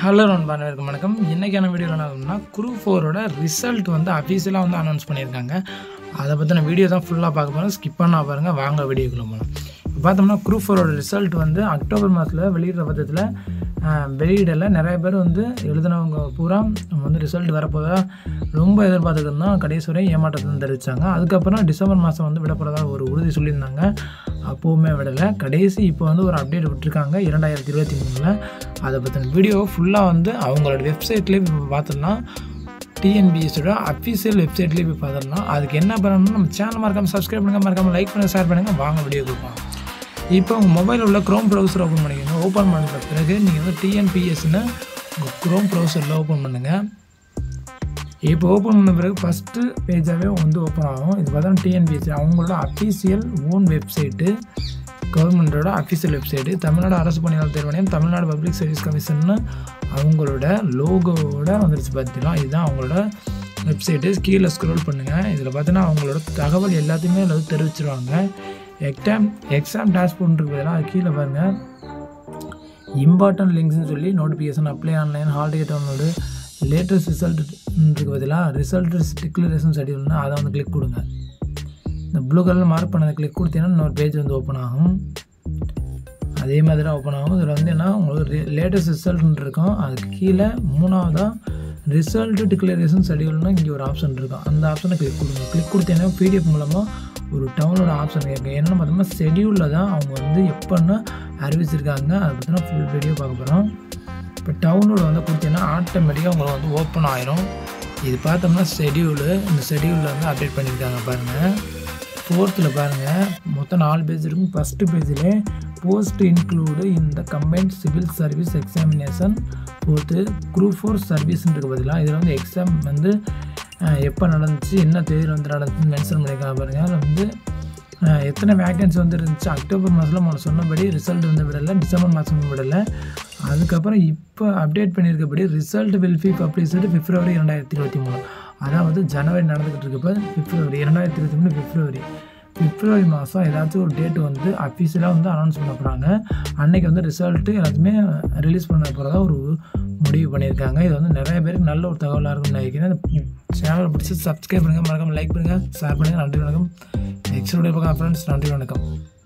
hello நண்பா அனைவருக்கும் வணக்கம் இன்றைக்கான வீடியோவில் என்ன ஆகும்னா குரூப் ஃபோரோட ரிசல்ட் வந்து அஃபீஷியலாக வந்து அனௌன்ஸ் பண்ணியிருக்காங்க அதை பற்றின வீடியோ தான் ஃபுல்லாக பார்க்க போகிறோம் ஸ்கிப் பண்ணா பாருங்கள் வாங்க வீடியோக்குள்ள போகலாம் இப்போ பார்த்தோம்னா குரூப் ஃபோரோட ரிசல்ட் வந்து அக்டோபர் மாதத்தில் வெளியிடுற பட்சத்தில் வெளியிடலை நிறைய பேர் வந்து எழுதினவங்க பூரா நம்ம வந்து ரிசல்ட் வரப்போதா ரொம்ப எதிர்பார்த்துட்டு இருந்தோம் கடைசி வரை ஏமாற்றத்தை தெரிவித்தாங்க அதுக்கப்புறம் டிசம்பர் மாதம் வந்து விடப்போறதா ஒரு உறுதி சொல்லியிருந்தாங்க அப்போவுமே விடலை கடைசி இப்போ வந்து ஒரு அப்டேட் விட்டுருக்காங்க இரண்டாயிரத்தி இருபத்தி மூணில் அதை பற்றின வீடியோ ஃபுல்லாக வந்து அவங்களோட வெப்சைட்லேயே இப்போ பார்த்துடலாம் டிஎன்பிஎஸோட அஃபீஷியல் வெப்சைட்லேயே போய் பார்த்துடலாம் அதுக்கு என்ன பண்ணணும்னா நம்ம சேனல் மறக்காமல் சப்ஸ்கிரைப் பண்ணுங்கள் மறக்காமல் லைக் பண்ணுங்கள் ஷேர் பண்ணுங்கள் வாங்க வீடியோ கொடுப்போம் இப்போ உங்கள் மொபைலில் உள்ள க்ரோம் ப்ரௌசர் ஓப்பன் பண்ணிக்கோங்க ஓப்பன் பண்ணுற பிறகு நீங்கள் வந்து டிஎன்பிஎஸ்ன்னு உங்கள் க்ரோம் ப்ரௌசரில் ஓப்பன் பண்ணுங்கள் இப்போ ஓப்பன் பண்ண பிறகு ஃபஸ்ட்டு பேஜாகவே வந்து ஓப்பன் ஆகும் இது பார்த்தா டிஎன்பிஎஸ்சி அவங்களோட அஃபீஷியல் ஓன் வெப்சைட்டு கவர்மெண்ட்டோட அஃபீஷியல் வெப்சைட்டு தமிழ்நாடு அரசு பணியாளர் தேர்வாணையம் தமிழ்நாடு பப்ளிக் சர்வீஸ் கமிஷன்னு அவங்களோட லோகோவோட வந்துருச்சு பார்த்தீங்கன்னா இதுதான் அவங்களோட வெப்சைட்டு கீழே ஸ்க்ரோல் பண்ணுங்கள் இதில் பார்த்தீங்கன்னா அவங்களோட தகவல் எல்லாத்தையுமே அதில் வந்து தெரிவிச்சிருவாங்க எக்ஸாம் எக்ஸாம் டேஷ்போர்ட் இருக்கு பார்த்தீங்கன்னா அது கீழே பாருங்கள் இம்பார்ட்டன்ட் லிங்க்ஸ்னு சொல்லி notification apply online hall ticket download latest ரிசல்ட்டுக்கு பதிலாக ரிசல்ட் டிக்ளரேஷன் ஷெடியூல்னா அதை வந்து கிளிக் கொடுங்க இந்த ப்ளூ கலரில் மார்க் பண்ணதை கிளிக் கொடுத்தீங்கன்னா இன்னொரு பேஜ் வந்து ஓப்பன் ஆகும் அதே மாதிரி தான் ஓப்பன் ஆகும் இதில் வந்து என்ன உங்களுக்கு லேட்டஸ்ட் ரிசல்ட்னு இருக்கும் அதுக்கு கீழே மூணாவதாக ரிசல்ட் டிக்ளரேஷன் ஷெடியூல்னு இங்கே ஒரு ஆப்ஷன் இருக்கும் அந்த ஆப்ஷனை கிளிக் கொடுங்க கிளிக் கொடுத்தீங்கன்னா பிடிஎஃப் மூலமாக ஒரு டவுன்லோட் ஆப்ஷன் கேட்கும் என்னென்னு பார்த்தோம்னா ஷெடியூலில் தான் அவங்க வந்து எப்போன்னா அறிவிச்சிருக்காங்க அதை பற்றின ஃபுல் வீடியோ பார்க்க போகிறோம் இப்போ டவுன்லோட் வந்து கொடுத்தீங்கன்னா ஆட்டோமேட்டிக்காக உங்களுக்கு வந்து ஓப்பன் ஆயிரும் இது பார்த்தோம்னா ஷெடியூலு இந்த ஷெடியூலில் வந்து அப்டேட் பண்ணியிருக்காங்க பாருங்கள் ஃபோர்த்தில் பாருங்கள் மொத்தம் நாலு பேஜ் இருக்கும் ஃபஸ்ட்டு பேஜில் போஸ்ட் இன்க்ளூடு இந்த combined civil service examination fourth group four சர்வீஸ்ன்றது பதிலாக இதில் வந்து எக்ஸாம் வந்து எப்போ நடந்துச்சு என்ன தேதியில் வந்து நடந்துச்சுன்னு மென்ஷன் பண்ணியிருக்காங்க பாருங்கள் அதில் வந்து எத்தனை வேக்கன்சி வந்து இருந்துச்சு அக்டோபர் மாதத்தில் முதல்ல சொன்னபடி ரிசல்ட் வந்து விடலை டிசம்பர் மாதம் விடலை அதுக்கப்புறம் இப்போ அப்டேட் பண்ணியிருக்கபடி result will be published February இரண்டாயிரத்தி இருபத்தி மூணு அதாவது ஜனவரி நடந்துக்கிட்டு இருக்கப்போ பிப்ரவரி இரண்டாயிரத்தி இருபத்தி மூணு பிப்ரவரி பிப்ரவரி மாதம் ஏதாச்சும் ஒரு டேட்டு வந்து அஃபீஷியலாக வந்து அனௌன்ஸ் பண்ண போகிறாங்க அன்றைக்கி வந்து ரிசல்ட்டு எல்லாத்தையுமே ரிலீஸ் பண்ண போகிறதா ஒரு முடிவு பண்ணியிருக்காங்க இது வந்து நிறைய பேருக்கு நல்ல ஒரு தகவலாக இருக்கும்னு நினைக்கிறேன் இந்த சேனலை பிடிச்சி சப்ஸ்கிரைப் பண்ணுங்கள் மறக்காமல் லைக் பண்ணுங்கள் ஷேர் பண்ணுங்கள் நன்றி வணக்கம் நெக்ஸ்ட் வீடியோ பார்க்கலாம் ஃப்ரெண்ட்ஸ் நன்றி வணக்கம்